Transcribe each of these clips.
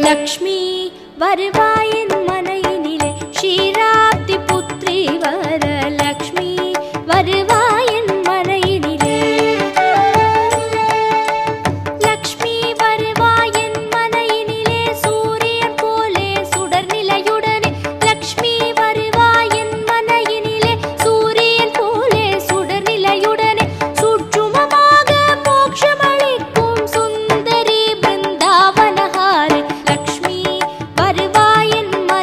லக்ஷ்மி வருவாயின் மனையினிலே ஷீராப்தி புத்ரி வரலக்ஷ்மி வருவாயின் மனையினிலே லக்ஷ்மி வருவாயின் மனையினிலே சூரியன் போலே சுடர் நிலையுடனே லக்ஷ்மி வருவாயின் மனையினிலே சூரியன் போலே சுடர் நிலையுடனே சுற்றுமமாக மோட்சமளிக்கும் சுந்தரி பிருந்தாவனஹாரி லக்ஷ்மி வருவாயின்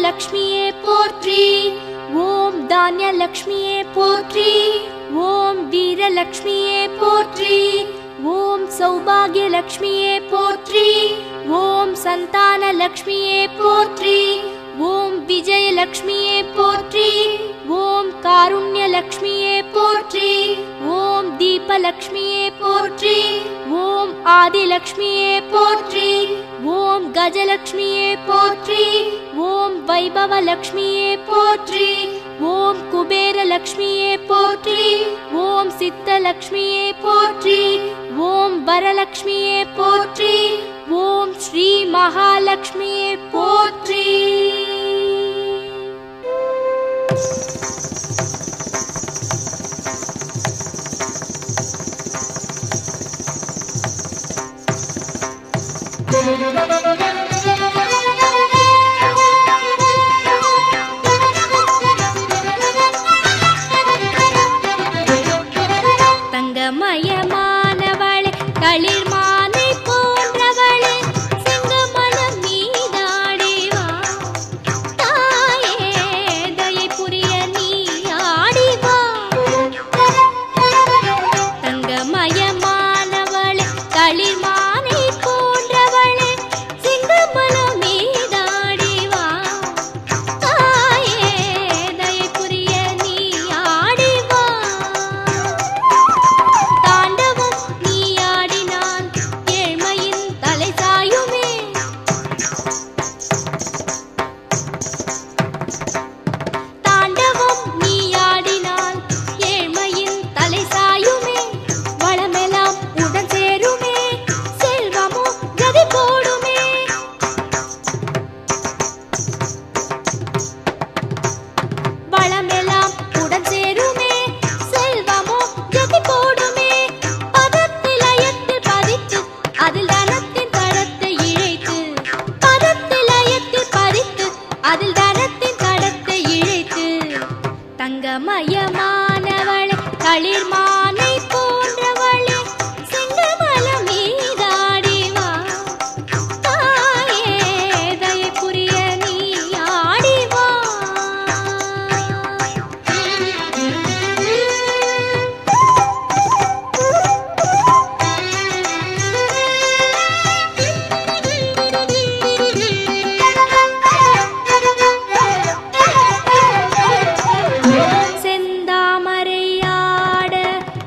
லக்ஷ்மியே போற்றி ஓம் தானிய லக்ஷ்மியே போற்றி ஓம் வீரலக்ஷ்மியே போற்றி ஓம் சௌபாகிய லக்ஷ்மியே போற்றி ஓம் சந்தான லக்ஷ்மியே போற்றி ஓம் விஜயலக்ஷ்மியே போற்றி ஓம் காருண்ய லக்ஷ்மியே போற்றி ஓம் தீபலக்ஷ்மியே போற்றி ஓம் ஆதிலக்ஷ்மியே போற்றி ஓம் கஜலக்ஷ்மியே போற்றி ஓம் வைபவலக்ஷ்மியே போற்றி ஓம் குபேரலக்ஷ்மியே போற்றி ஓம் சித்தலக்ஷ்மியே போற்றி ஓம் வரலக்ஷ்மியே போற்றி ஓம் ஸ்ரீ மகாலக்ஷ்மியே போற்றி தங்கமயமானவளே களிர்மானை போன்றவளே சிங்கமலம் மீதாடிவா தாயே தயை புரிய நீ ஆடிவா தங்கமயமானவளே களிர்மானை போன்றவளே சிங்கமலம் மீதாடிவா தாயே தயை புரிய நீ ஆடிவா தாண்டவம் நீ ஆடினான் ஏழ்மையின் தலை சாயுமே தாண்டவம் நீ ஆடினான் ஏழ்மையின் தலை சாயுமே வளமெல்லாம் உடன் சேருமே செல்வமோ கதி போடுமே வளமெல்லாம் உடன் சேருமே செல்வமோ கதி போடுமே பதத்திலயத்தில் பதித்து அதில் தனத்தின் தடத்தை இழைத்து பதத்திலயத்தில் பதித்து அதில் தனத்தின் தடத்தை இழைத்து தங்கமயமானவளே களிர்மானை போன்றவளே செங்கமலம் மீதாடிவா தாயே தயை புரிய நீ ஆடிவா செந்தாமரையாட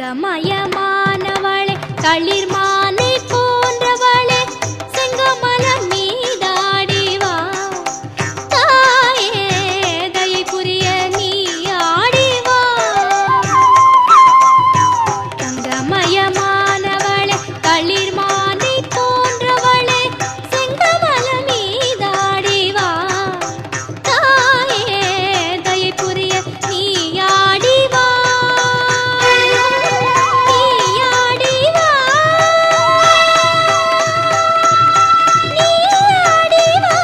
தங்கமயமானவளே களிர்மானை போன்றவளே செங்கமலம் மீதாடி வா தாயே தயை புரிய நீ ஆடி வா தங்கமயமானவளே களிர்மானை போன்றவளே செங்கமலம் மீதாடி வா தாயே தயை புரிய நீ ஆடி வா நீ ஆடி வா நீ ஆடி வா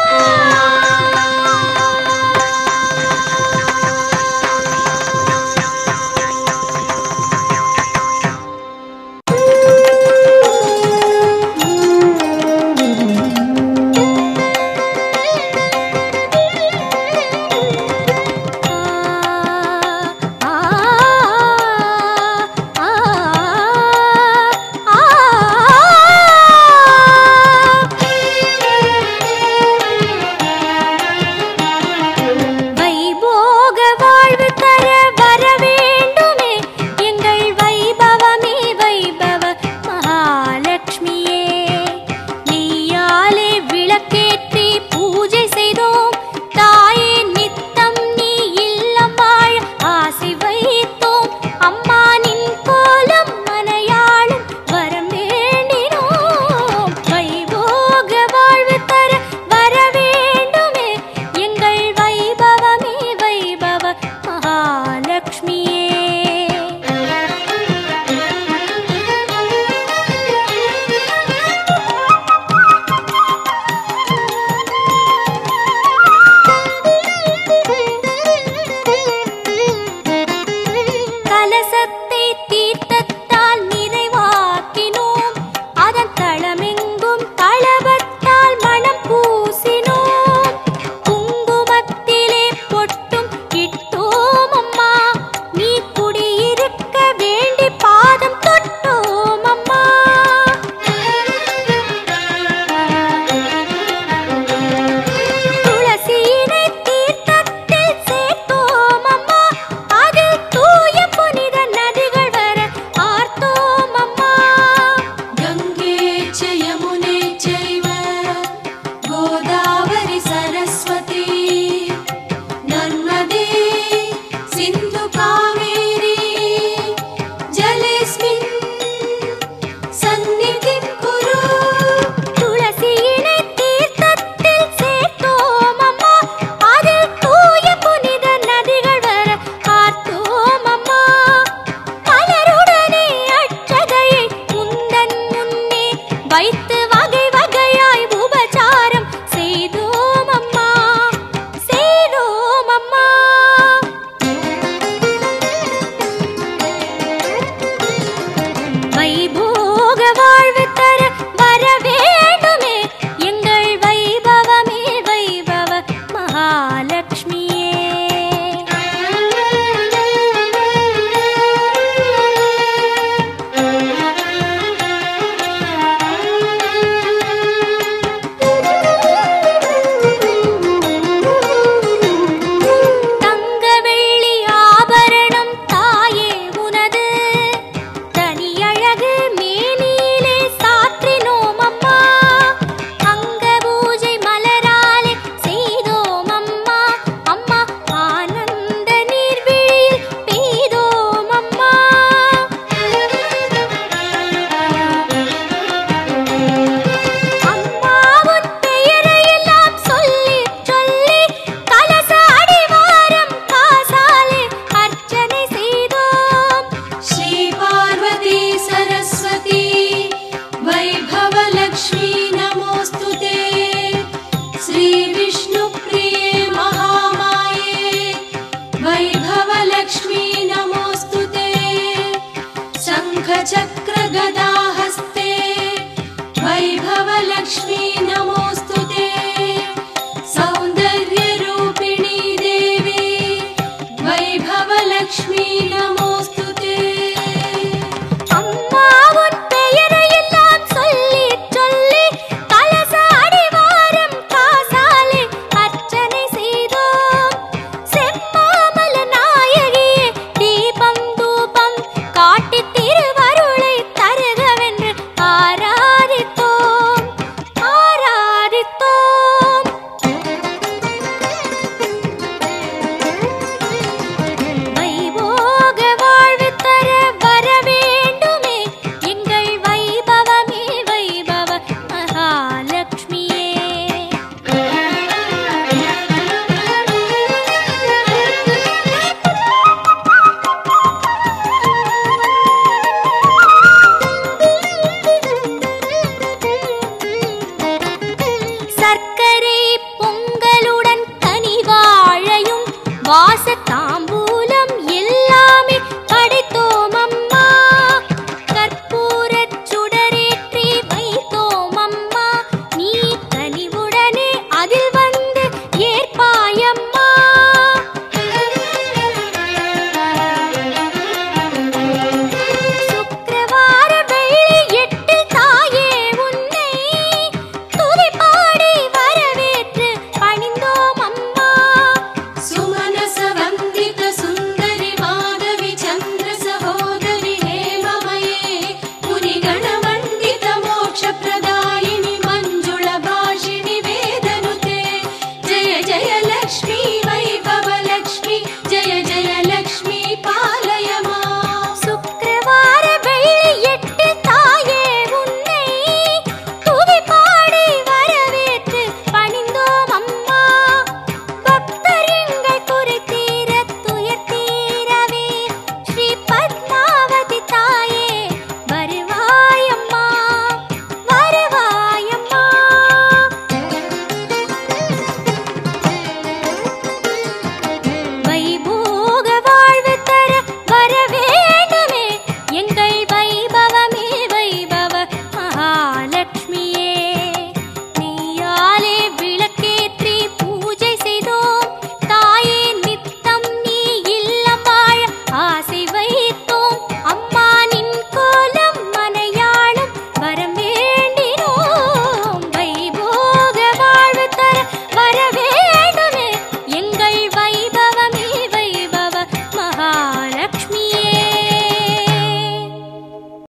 வைபோக வாழ்வு தர வர வேண்டுமே எங்கள் வைபவமே வைபவ மகாலட்சுமியே நீயாலே விளக்கேற்றி பூஜை செய்தோம் தாயே நித்தம் நீ இல்லம் வாழ ஆசை வைத்தோம் அம்மா நின் கோலம் மனையாளும் வரம் வேண்டினோம் வைபோக வாழ்வு தர வர வேண்டுமே எங்கள் வைபவமே வைபவ மகாலட்சுமியே கலசத்தை தீர்த்தத்தால் நிறைவாக்கினோம் அதன் தளமெங்கும் களபத்தால் மணம் பூசினோம் குங்குமத்திலே பொட்டும் இட்டோம் அம்மா நீ குடியிருக்க வேண்டி பாதம் தொட்டோம் அம்மா துளசியினை தீர்த்தத்தில் சேர்த்தோம் அம்மா அதில் தூய புனித நதிகள் வர ஆர்த்தோம் அம்மா गङ्गे च यमुने चैव गोदावरि सरस्वती नर्मदे सिन्धु कावेरी जलेऽस्मिन् सन्निधिं कुरु துளசியினை தீர்த்தத்தில் சேர்த்தோம் அம்மா அதில் தூய புனித நதிகள் வர ஆர்த்தோம் அம்மா பலருடனே அட்சதையை முந்தன் முன்னே வைத்து வகை வகையாய் உபசாரம் செய்தோம் அம்மா செய்தோம் அம்மா வைபோக வாழ்வு தர வர வேண்டுமே எங்கள் வைபவமே வைபவ மகாலட்சுமியே தங்க வெள்ளி ஆபரணம் தாயே உனது தனியழகு மேனியிலே சாற்றினோம் அம்மா அங்க பூஜை மலராலே செய்தோம் அம்மா அம்மா ஆனந்த நீர்வீழில் பெய்தோம் அம்மா அம்மாவுன் பெயரை எல்லாம் சொல்லி சொல்லி கலச அடிவாரம் காசாலே அர்ச்சனை செய்தோம் श्रीपार्वती सरस्वती वैभवलक्ष्मी नमोऽस्तु ते श्रीविष्णुप्रिये महामाये वैभवलक्ष्मी नमोऽस्तु ते शङ्खचक्रगदाहस्ते वैभवलक्ष्मी नमो